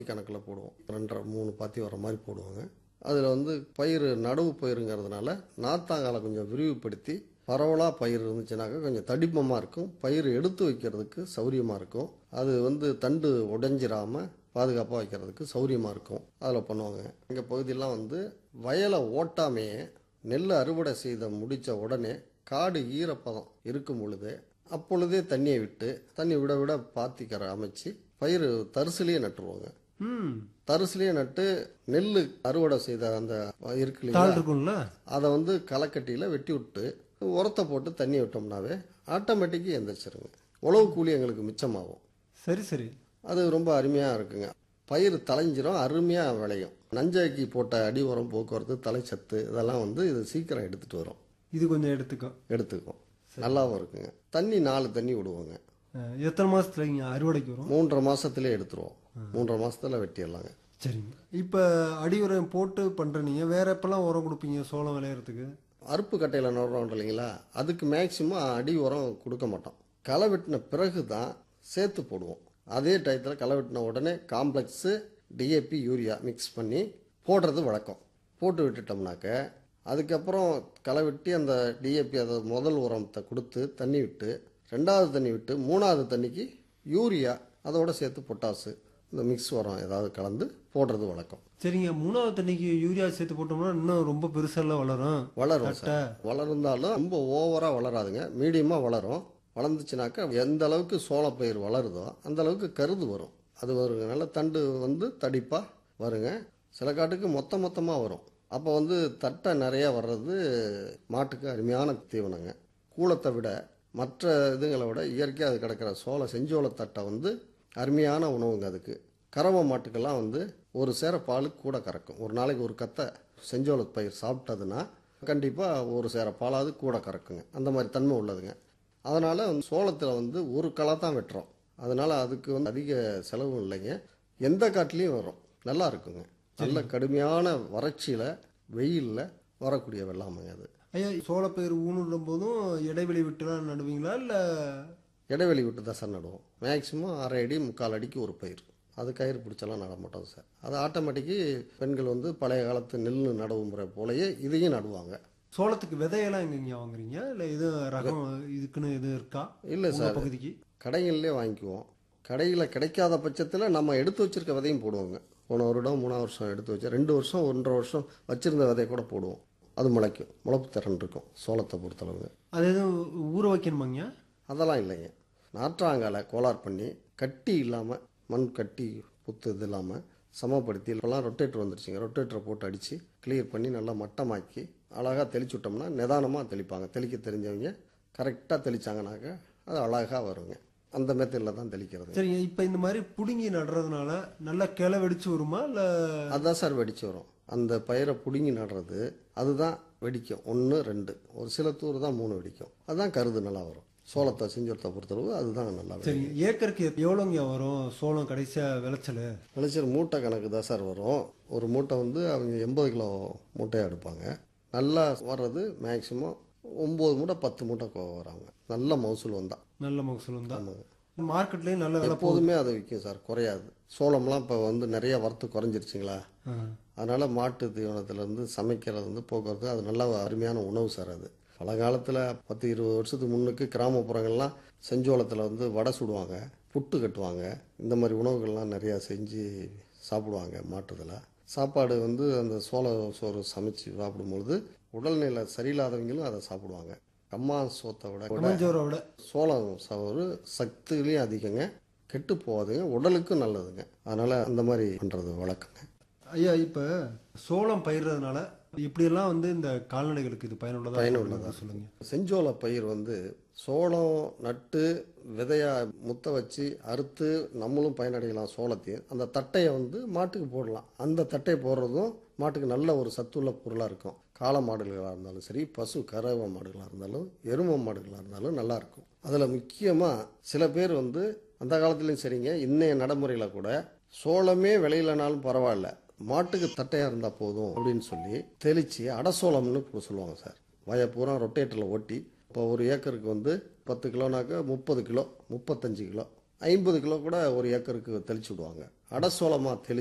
கணக்கில் போடுவோம் ரெண்டரை மூணு பாத்தி வர மாதிரி போடுவாங்க அதில் வந்து பயிர் நடவு பயிருங்கிறதுனால நாத்தாங்காலை கொஞ்சம் விரிவுபடுத்தி பரவலாக பயிர் இருந்துச்சுனாக்கா கொஞ்சம் தடிப்பமாக இருக்கும் பயிர் எடுத்து வைக்கிறதுக்கு சௌரியமாக இருக்கும் அது வந்து தண்டு உடைஞ்சிராம பாதுகாப்பாக வைக்கிறதுக்கு சௌரியமாக இருக்கும் அதில் பண்ணுவாங்க எங்கள் பகுதியெல்லாம் வந்து வயலை ஓட்டாமையே நெல் அறுவடை செய்த முடித்த உடனே காடு ஈரப்பதம் இருக்கும் பொழுது அப்பொழுதே தண்ணியை விட்டு தண்ணி விட விட பாத்திக்கரை அமைச்சு பயிர் தரிசிலேயே நட்டுருவாங்க ம் தரிசிலேயே நட்டு நெல் அறுவடை செய்த அந்த இருக்கு இல்லைங்களா தாள் இருக்கும்ல அதை வந்து களைக்கட்டியில் வெட்டி விட்டு உரத்தை போட்டு தண்ணி விட்டோம்னாவே ஆட்டோமேட்டிக்காக எந்திரிச்சிருங்க உழவு கூலி எங்களுக்கு மிச்சமாகும் சரி சரி அது ரொம்ப அருமையாக இருக்குங்க பயிர் தலைஞ்சிரும் அருமையாக விளையும் நஞ்சாக்கி போட்ட அடி உரம் போக்குவரத்து தலைச்சத்து இதெல்லாம் வந்து இது சீக்கிரம் எடுத்துகிட்டு வரும் இது கொஞ்சம் எடுத்துக்கோ எடுத்துக்கும் நல்லாவும் இருக்குங்க தண்ணி நாலு தண்ணி விடுவோங்க அஹ், எத்தனை மாசத்துல இங்க அறுவடைக்கு வரும் மூன்றரை மாசத்துலயே எடுத்துருவோம் மூன்றரை மாசத்துல வெட்டிடலாங்க சரிங்க இப்போ அடி உரம் போட்டு பண்ற நீங்க வேற எப்பெல்லாம் உரம் கொடுப்பீங்க சோளம் விளையறதுக்கு அறுப்பு கட்டையில் நடுறோம் இல்லைங்களா அதுக்கு மேக்சிமம் அடி உரம் கொடுக்க மாட்டோம் களை வெட்டின பிறகு தான் சேர்த்து போடுவோம் அதே டயத்தில் களை வெட்டின உடனே காம்ப்ளெக்ஸு டிஏபி யூரியா மிக்ஸ் பண்ணி போடுறது வழக்கம் போட்டு விட்டுட்டோம்னாக்க அதுக்கப்புறம் களை வெட்டி அந்த டிஏபி அதை முதல் உரத்தை கொடுத்து தண்ணி விட்டு ரெண்டாவது தண்ணி விட்டு மூணாவது தண்ணிக்கு யூரியா அதோட சேர்த்து பொட்டாசு இந்த மிக்ஸ் உரம் ஏதாவது கலந்து போடுறது வழக்கம் சரிங்க மூணாவது தண்ணிக்கு யூரியா சேர்த்து போட்டோம்னா இன்னும் ரொம்ப பெருசெல்லாம் வளரும் வளரும் சார் வளர்ந்தாலும் ரொம்ப ஓவராக வளராதுங்க மீடியமாக வளரும் வளர்ந்துச்சுனாக்கா எந்த அளவுக்கு சோளப்பயிர் வளருதோ அந்த அளவுக்கு கருது வரும் அது வருங்க நல்ல தண்டு வந்து தடிப்பாக வருங்க சில காட்டுக்கு மொத்த மொத்தமாக வரும் அப்போ வந்து தட்டை நிறையா வர்றது மாட்டுக்கு அருமையான தீவனங்க கூளத்தை விட மற்ற இதுங்களை விட இயற்கையாக அது கிடக்கிற சோள செஞ்சோள தட்டை வந்து அருமையான உணவுங்க அதுக்கு கறவை மாட்டுக்கெல்லாம் வந்து ஒரு சேர பால் கூட கறக்கும் ஒரு நாளைக்கு ஒரு கத்தை செஞ்சோள பயிர் சாப்பிட்டதுன்னா கண்டிப்பாக ஒரு சேர பாலாவது கூட கறக்குங்க அந்த மாதிரி தன்மை உள்ளதுங்க அதனால் சோளத்தில் வந்து ஒரு களை தான் வெட்டுறோம் அதனால் அதுக்கு வந்து அதிக செலவும் இல்லைங்க எந்த காட்டுலேயும் வரும் நல்லா இருக்குங்க நல்ல கடுமையான வறட்சியில் வெயிலில் வரக்கூடிய வெள்ளாமைங்க அது ஐயா சோளப்பயிர் ஊனுடும் போதும் இடைவெளி விட்டுலாம் நடுவீங்களா இல்லை இடைவெளி விட்டு தான் சார் நடுவோம் மேக்ஸிமம் அரை அடி முக்கால் அடிக்கு ஒரு பயிர் அது கயிறு பிடிச்செல்லாம் நட மாட்டோம் சார் அது ஆட்டோமேட்டிக்கு பெண்கள் வந்து பழைய காலத்து நெல் நடவு முறை போலயே இதையும் நடுவாங்க சோளத்துக்கு விதையெல்லாம் எங்கெங்க வாங்குறீங்க இல்லை எதுவும் ரகம் இதுக்குன்னு எதுவும் இருக்கா இல்லை உங்க சார் பகுதிக்கு கடைகள்லேயே வாங்கிக்குவோம் கடையில் கிடைக்காத பட்சத்தில் நம்ம எடுத்து வச்சிருக்க விதையும் போடுவோங்க போன வருடம் மூணாவது வருஷம் எடுத்து வச்சு ரெண்டு வருஷம் ஒன்றரை வருஷம் வச்சிருந்த விதையை கூட போடுவோம் அது முளைக்கும் முளைப்பு திறன் இருக்கும் சோளத்தை பொறுத்தளவுங்க அது எதுவும் ஊற வைக்கணுமாங்க அதெல்லாம் இல்லைங்க நாற்றாங்கால கோளார் பண்ணி கட்டி இல்லாமல் மண் கட்டி புத்து இது இல்லாமல் சமப்படுத்தி இப்போல்லாம் ரொட்டேட்டர் வந்துருச்சுங்க ரொட்டேட்டரை போட்டு அடித்து கிளியர் பண்ணி நல்லா மட்டமாக்கி அழகாக தெளிச்சு விட்டோம்னா நிதானமாக தெளிப்பாங்க தெளிக்க தெரிஞ்சவங்க கரெக்டாக தெளிச்சாங்கனாக்க அது அழகாக வருங்க அந்த மெத்தடில் தான் தெளிக்கிறது சரிங்க இப்போ இந்த மாதிரி புடுங்கி நடுறதுனால நல்லா கிளை வெடிச்சு வருமா இல்லை அதுதான் சார் வெடிச்சு வரும் அந்த பயிரை பிடுங்கி நடுறது அதுதான் வெடிக்கும் ஒன்று ரெண்டு ஒரு சில தூர் தான் மூணு வெடிக்கும் அதுதான் கருது நல்லா வரும் சோளத்தை செஞ்சோளத்தை பொறுத்தளவு அதுதான் நல்லா வெடிக்கும். சரிங்க ஏக்கருக்கு எவ்வளோங்க வரும் சோளம் கடைசியாக விளைச்சல் விளைச்சல் மூட்டை கணக்கு தான் சார் வரும் ஒரு மூட்டை வந்து அவங்க எண்பது கிலோ மூட்டையாக எடுப்பாங்க நல்லா வர்றது மேக்ஸிமம் ஒம்பது மூட்டை பத்து மூட்டை கோ- வராங்க நல்ல மகசூல் வந்தால் நல்ல மகசூல் தான் மார்க்கெட்லேயும் நல்ல விலை எப்போதுமே அது விற்கும் சார் குறையாது சோளம்லாம் இப்போ வந்து நிறைய வரத்து குறைஞ்சிருச்சுங்களா ஆ. அதனால் மாட்டு தீவனத்துலேருந்து சமைக்கிறது வந்து போக்குவரத்து அது நல்ல அருமையான உணவு சார் அது பல காலத்தில் பத்து இருபது வருஷத்துக்கு முன்னுக்கு கிராமப்புறங்கள்லாம் செஞ்சோளத்தில் வந்து வடை சுடுவாங்க புட்டு கட்டுவாங்க இந்த மாதிரி உணவுகள்லாம் நிறையா செஞ்சு சாப்பிடுவாங்க மாட்டுதில் சாப்பாடு வந்து அந்த சோள சோறு சமைச்சு சாப்பிடும்பொழுது உடல்நிலை சரியில்லாதவங்களும் அதை சாப்பிடுவாங்க அம்மா சோத்தை விட கம்மஞ்சோரை விட சோளம் சோறு சத்துலேயும் அதிகங்க கெட்டு போகாதுங்க உடலுக்கும் நல்லதுங்க அதனால் அந்த மாதிரி பண்ணுறது வழக்கங்க ஐயா இப்போ சோளம் பயிர்றதுனால இப்படியெல்லாம் வந்து இந்த கால்நடைகளுக்கு இது பயனுள்ளதா பயனுள்ளதா. சொல்லுங்க செஞ்சோள பயிர் வந்து சோளம் நட்டு விதையா முத்த வச்சு அறுத்து நம்மளும் பயனடையலாம் சோளத்தையும் அந்த தட்டையை வந்து மாட்டுக்கு போடலாம் அந்த தட்டையை போடுறதும் மாட்டுக்கு நல்ல ஒரு சத்துள்ள பொருளாக இருக்கும் காளை மாடுகளாக இருந்தாலும் சரி பசு கறவை மாடுகளாக இருந்தாலும் எரும மாடுகளாக இருந்தாலும் நல்லா இருக்கும் அதில் முக்கியமாக சில பேர் வந்து அந்த காலத்துலேயும் சரிங்க இன்னைய நடைமுறையில் கூட சோளமே விளையலனாலும் பரவாயில்ல மாட்டுக்கு தட்டையாக இருந்தால் போதும் அப்படின்னு சொல்லி தெளித்து அடசோளம்னு கூட சொல்லுவாங்க சார் வய பூரா ரொட்டேட்டரில் ஓட்டி இப்போ ஒரு ஏக்கருக்கு வந்து பத்து கிலோனாக்க முப்பது கிலோ முப்பத்தஞ்சு கிலோ ஐம்பது கிலோ கூட ஒரு ஏக்கருக்கு தெளிச்சு விடுவாங்க அடசோளமாக தெளி